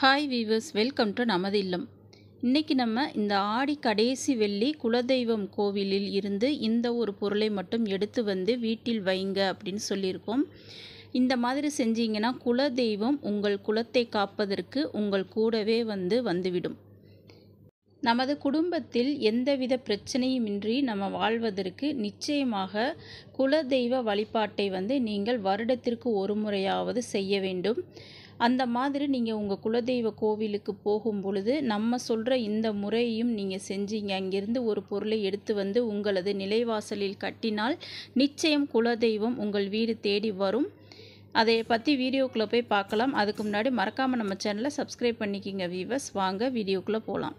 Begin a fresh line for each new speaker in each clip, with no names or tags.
hi viewers welcome to நமது இல்லம் இன்றைக்கி நம்ம இந்த ஆடி கடைசி வெள்ளி குலதெய்வம் கோவிலில் இருந்து இந்த ஒரு பொருளை மட்டும் எடுத்து வந்து வீட்டில் வைங்க அப்படின்னு சொல்லியிருக்கோம் இந்த மாதிரி செஞ்சீங்கன்னா குலதெய்வம் உங்கள் குலத்தை காப்பதற்கு உங்கள் கூடவே வந்து வந்துவிடும் நமது குடும்பத்தில் எந்தவித பிரச்சனையுமின்றி நம்ம வாழ்வதற்கு நிச்சயமாக குலதெய்வ வழிபாட்டை வந்து நீங்கள் வருடத்திற்கு ஒரு முறையாவது செய்ய வேண்டும் அந்த மாதிரி நீங்கள் உங்கள் குலதெய்வ கோவிலுக்கு போகும் பொழுது நம்ம சொல்கிற இந்த முறையையும் நீங்கள் செஞ்சீங்க அங்கிருந்து ஒரு பொருளை எடுத்து வந்து உங்களது நிலைவாசலில் கட்டினால் நிச்சயம் குலதெய்வம் உங்கள் வீடு தேடி வரும் அதை பற்றி வீடியோக்குள்ளே போய் பார்க்கலாம் அதுக்கு முன்னாடி மறக்காமல் நம்ம சேனலை சப்ஸ்கிரைப் பண்ணிக்கிங்க வீவர்ஸ் வாங்க வீடியோக்குள்ளே போகலாம்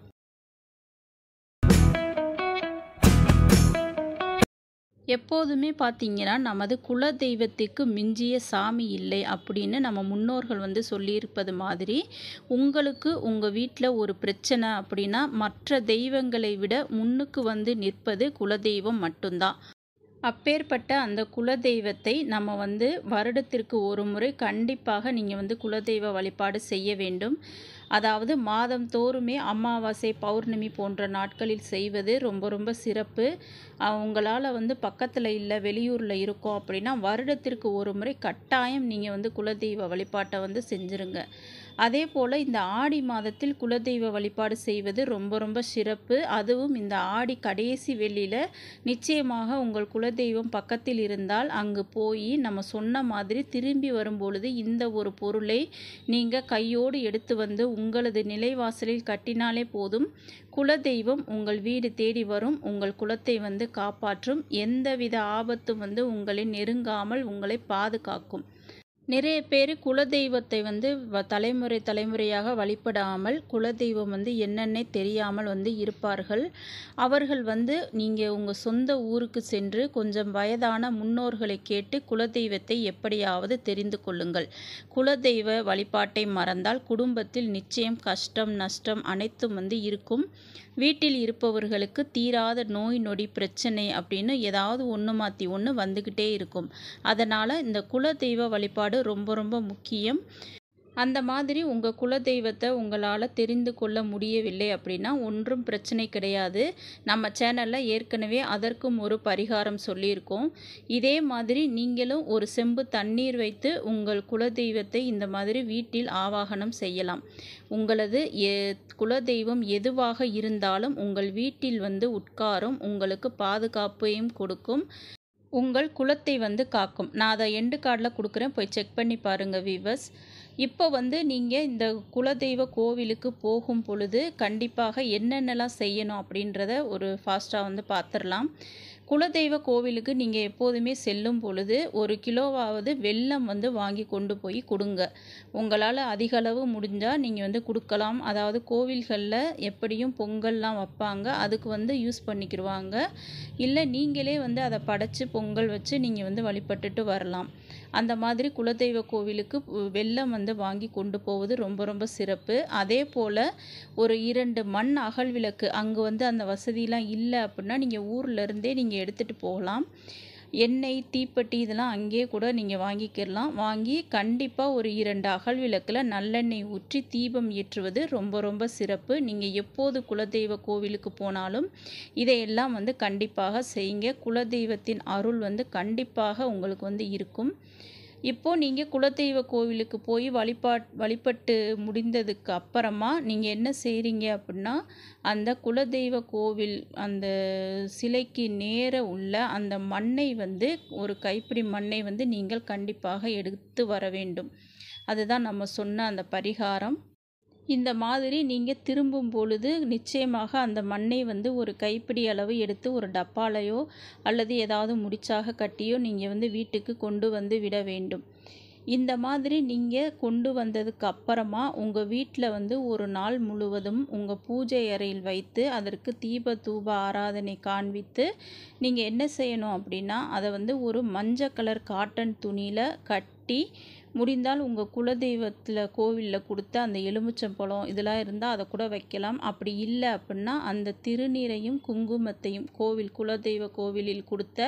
எப்போதுமே பார்த்தீங்கன்னா நமது குல தெய்வத்துக்கு மிஞ்சிய சாமி இல்லை அப்படின்னு நம்ம முன்னோர்கள் வந்து சொல்லியிருப்பது மாதிரி உங்களுக்கு உங்கள் வீட்டில் ஒரு பிரச்சனை அப்படின்னா மற்ற தெய்வங்களை விட முன்னுக்கு வந்து நிற்பது குலதெய்வம் மட்டும்தான் அப்பேற்பட்ட அந்த குலதெய்வத்தை நம்ம வந்து வருடத்திற்கு ஒரு முறை கண்டிப்பாக நீங்கள் வந்து குலதெய்வ வழிபாடு செய்ய வேண்டும் அதாவது மாதம் தோறுமே அமாவாசை பௌர்ணமி போன்ற நாட்களில் செய்வது ரொம்ப ரொம்ப சிறப்பு உங்களால் வந்து பக்கத்தில் இல்லை வெளியூரில் இருக்கோம் அப்படின்னா வருடத்திற்கு ஒரு முறை கட்டாயம் நீங்கள் வந்து குலதெய்வ வழிபாட்டை வந்து செஞ்சுருங்க அதே போல் இந்த ஆடி மாதத்தில் குலதெய்வ வழிபாடு செய்வது ரொம்ப ரொம்ப சிறப்பு அதுவும் இந்த ஆடி கடைசி வெள்ளியில் நிச்சயமாக உங்கள் குலதெய்வம் பக்கத்தில் இருந்தால் அங்கு போய் நம்ம சொன்ன மாதிரி திரும்பி வரும்பொழுது இந்த ஒரு பொருளை நீங்கள் கையோடு எடுத்து வந்து உங்களது நிலைவாசலில் கட்டினாலே போதும் குலதெய்வம் உங்கள் வீடு தேடி வரும் உங்கள் குலத்தை வந்து காப்பாற்றும் எந்தவித ஆபத்தும் வந்து உங்களை நெருங்காமல் உங்களை பாதுகாக்கும் நிறைய பேர் குலதெய்வத்தை வந்து தலைமுறை தலைமுறையாக வழிபடாமல் குலதெய்வம் வந்து என்னென்ன தெரியாமல் வந்து இருப்பார்கள் அவர்கள் வந்து நீங்கள் உங்கள் சொந்த ஊருக்கு சென்று கொஞ்சம் வயதான முன்னோர்களை கேட்டு குலதெய்வத்தை எப்படியாவது தெரிந்து கொள்ளுங்கள் குலதெய்வ வழிபாட்டை மறந்தால் குடும்பத்தில் நிச்சயம் கஷ்டம் நஷ்டம் அனைத்தும் வந்து இருக்கும் வீட்டில் இருப்பவர்களுக்கு தீராத நோய் நொடி பிரச்சனை அப்படின்னு ஏதாவது ஒன்று மாற்றி ஒன்று வந்துக்கிட்டே இருக்கும் அதனால் இந்த குலதெய்வ வழிபாடு ரொம்ப ரொம்ப முக்கியம் அந்த மாதிரி உங்கள் குலதெய்வத்தை உங்களால் தெரிந்து கொள்ள முடியவில்லை அப்படின்னா ஒன்றும் பிரச்சனை கிடையாது நம்ம சேனலில் ஏற்கனவே அதற்கும் ஒரு பரிகாரம் சொல்லியிருக்கோம் இதே மாதிரி நீங்களும் ஒரு செம்பு தண்ணீர் வைத்து உங்கள் குலதெய்வத்தை இந்த மாதிரி வீட்டில் ஆவாகனம் செய்யலாம் உங்களது எ குலதெய்வம் எதுவாக இருந்தாலும் உங்கள் வீட்டில் வந்து உட்காரும் உங்களுக்கு பாதுகாப்பையும் கொடுக்கும் உங்கள் குலத்தை வந்து காக்கும் நான் அதை எண்டு கார்டில் கொடுக்குறேன் போய் செக் பண்ணி பாருங்கள் வீவர்ஸ் இப்போ வந்து நீங்கள் இந்த குலதெய்வ கோவிலுக்கு போகும் பொழுது கண்டிப்பாக என்னென்னலாம் செய்யணும் அப்படின்றத ஒரு ஃபாஸ்ட்டாக வந்து பார்த்துடலாம் குலதெய்வ கோவிலுக்கு நீங்கள் எப்போதுமே செல்லும் பொழுது ஒரு கிலோவாவது வெல்லம் வந்து வாங்கி கொண்டு போய் கொடுங்க உங்களால் அதிக அளவு முடிஞ்சால் நீங்கள் வந்து கொடுக்கலாம் அதாவது கோவில்களில் எப்படியும் பொங்கல்லாம் வைப்பாங்க அதுக்கு வந்து யூஸ் பண்ணிக்கிடுவாங்க இல்லை நீங்களே வந்து அதை படைச்சி பொங்கல் வச்சு நீங்கள் வந்து வழிபட்டுட்டு வரலாம் அந்த மாதிரி குலதெய்வ கோவிலுக்கு வெல்லம் வந்து வாங்கி கொண்டு போவது ரொம்ப ரொம்ப சிறப்பு அதே போல் ஒரு இரண்டு மண் அகல் விளக்கு அங்கே வந்து அந்த வசதியெலாம் இல்லை அப்படின்னா நீங்கள் ஊர்லேருந்தே நீங்கள் எடுத்துகிட்டு போகலாம் எண்ணெய் தீப்பெட்டி இதெல்லாம் அங்கேயே கூட நீங்கள் வாங்கிக்கிடலாம் வாங்கி கண்டிப்பாக ஒரு இரண்டு அகல் விளக்கில் நல்லெண்ணெய் ஊற்றி தீபம் ஏற்றுவது ரொம்ப ரொம்ப சிறப்பு நீங்கள் எப்போது குலதெய்வ கோவிலுக்கு போனாலும் இதையெல்லாம் வந்து கண்டிப்பாக செய்யுங்க குலதெய்வத்தின் அருள் வந்து கண்டிப்பாக உங்களுக்கு வந்து இருக்கும் இப்போது நீங்கள் குலதெய்வ கோவிலுக்கு போய் வழிபாட் வழிபட்டு முடிந்ததுக்கு அப்புறமா நீங்கள் என்ன செய்கிறீங்க அப்படின்னா அந்த குலதெய்வ கோவில் அந்த சிலைக்கு நேர உள்ள அந்த மண்ணை வந்து ஒரு கைப்பிடி மண்ணை வந்து நீங்கள் கண்டிப்பாக எடுத்து வர வேண்டும் அதுதான் நம்ம சொன்ன அந்த பரிகாரம் இந்த மாதிரி நீங்கள் திரும்பும் பொழுது நிச்சயமாக அந்த மண்ணை வந்து ஒரு கைப்பிடி அளவு எடுத்து ஒரு டப்பாலையோ அல்லது ஏதாவது முடிச்சாக கட்டியோ நீங்கள் வந்து வீட்டுக்கு கொண்டு வந்து விட வேண்டும் இந்த மாதிரி நீங்கள் கொண்டு வந்ததுக்கு அப்புறமா உங்கள் வீட்டில் வந்து ஒரு நாள் முழுவதும் உங்கள் பூஜை அறையில் வைத்து அதற்கு தீப தூப ஆராதனை காண்பித்து நீங்கள் என்ன செய்யணும் அப்படின்னா அதை வந்து ஒரு மஞ்சள் கலர் காட்டன் துணியில் கட்டி முடிந்தால் உங்கள் குலதெய்வத்தில் கோவிலில் கொடுத்த அந்த எலுமிச்சம்பழம் இதெல்லாம் இருந்தால் அதை கூட வைக்கலாம் அப்படி இல்லை அப்படின்னா அந்த திருநீரையும் குங்குமத்தையும் கோவில் குலதெய்வ கோவிலில் கொடுத்த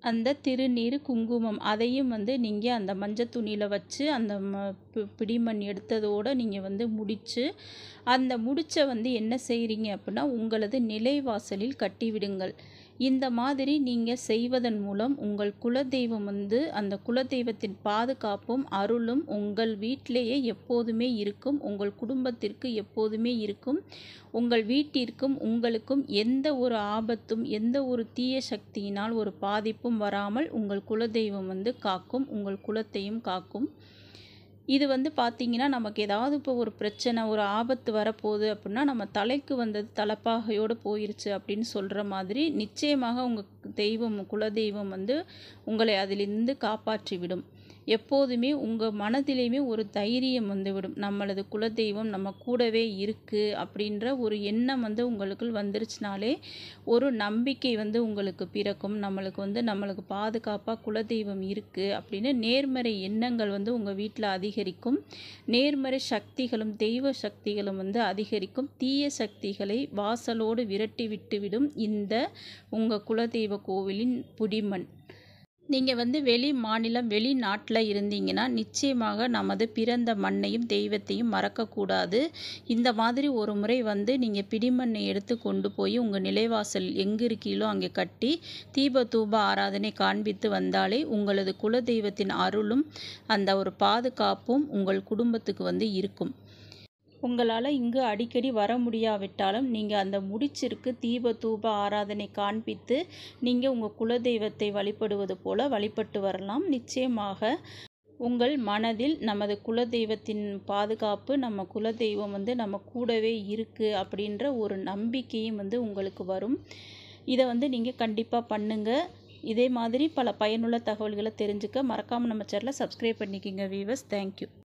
அந்த திருநீர் குங்குமம் அதையும் வந்து நீங்கள் அந்த மஞ்சள் துணியில் வச்சு அந்த ம பி- பிடிமண் எடுத்ததோடு நீங்கள் வந்து முடித்து அந்த முடிச்ச வந்து என்ன செய்கிறீங்க அப்படின்னா உங்களது நிலைவாசலில் கட்டிவிடுங்கள் இந்த மாதிரி நீங்கள் செய்வதன் மூலம் உங்கள் குலதெய்வம் வந்து அந்த குலதெய்வத்தின் பாதுகாப்பும் அருளும் உங்கள் வீட்டிலேயே எப்போதுமே இருக்கும் உங்கள் குடும்பத்திற்கு எப்போதுமே இருக்கும் உங்கள் வீட்டிற்கும் உங்களுக்கும் எந்த ஒரு ஆபத்தும் எந்த ஒரு தீய சக்தியினால் ஒரு பாதிப்பும் வராமல் உங்கள் குலதெய்வம் வந்து காக்கும் உங்கள் குலத்தையும் காக்கும் இது வந்து பார்த்திங்கன்னா நமக்கு ஏதாவது இப்போ ஒரு பிரச்சனை ஒரு ஆபத்து வரப்போகுது அப்படின்னா நம்ம தலைக்கு வந்தது தலைப்பாகையோடு போயிருச்சு அப்படின்னு சொல்கிற மாதிரி நிச்சயமாக உங்கள் தெய்வம் குலதெய்வம் வந்து உங்களை அதிலிருந்து காப்பாற்றி விடும் எப்போதுமே உங்கள் மனதிலையுமே ஒரு தைரியம் வந்துவிடும் நம்மளது குலதெய்வம் நம்ம கூடவே இருக்குது அப்படின்ற ஒரு எண்ணம் வந்து உங்களுக்குள் வந்துருச்சுனாலே ஒரு நம்பிக்கை வந்து உங்களுக்கு பிறக்கும் நம்மளுக்கு வந்து நம்மளுக்கு பாதுகாப்பாக குலதெய்வம் இருக்குது அப்படின்னு நேர்மறை எண்ணங்கள் வந்து உங்கள் வீட்டில் அதிகரிக்கும் நேர்மறை சக்திகளும் தெய்வ சக்திகளும் வந்து அதிகரிக்கும் தீய சக்திகளை வாசலோடு விரட்டி விட்டுவிடும் இந்த உங்கள் குலதெய்வ கோவிலின் புடிமண் நீங்கள் வந்து வெளி மாநிலம் வெளிநாட்டில் இருந்தீங்கன்னா நிச்சயமாக நமது பிறந்த மண்ணையும் தெய்வத்தையும் மறக்கக்கூடாது இந்த மாதிரி ஒரு முறை வந்து நீங்கள் பிடிமண்ணை எடுத்து கொண்டு போய் உங்கள் நிலைவாசல் எங்கே இருக்கீங்களோ அங்கே கட்டி தீப தூப ஆராதனை காண்பித்து வந்தாலே உங்களது குலதெய்வத்தின் அருளும் அந்த ஒரு பாதுகாப்பும் உங்கள் குடும்பத்துக்கு வந்து இருக்கும் உங்களால் இங்கு அடிக்கடி வர முடியாவிட்டாலும் நீங்கள் அந்த முடிச்சிற்கு தீப தூப ஆராதனை காண்பித்து நீங்கள் உங்கள் குலதெய்வத்தை வழிபடுவது போல வழிபட்டு வரலாம் நிச்சயமாக உங்கள் மனதில் நமது குலதெய்வத்தின் பாதுகாப்பு நம்ம குலதெய்வம் வந்து நம்ம கூடவே இருக்குது அப்படின்ற ஒரு நம்பிக்கையும் வந்து உங்களுக்கு வரும் இதை வந்து நீங்கள் கண்டிப்பாக பண்ணுங்கள் இதே மாதிரி பல பயனுள்ள தகவல்களை தெரிஞ்சுக்க மறக்காமல் நம்ம சேனலை சப்ஸ்கிரைப் பண்ணிக்கோங்க வீவர்ஸ் தேங்க்யூ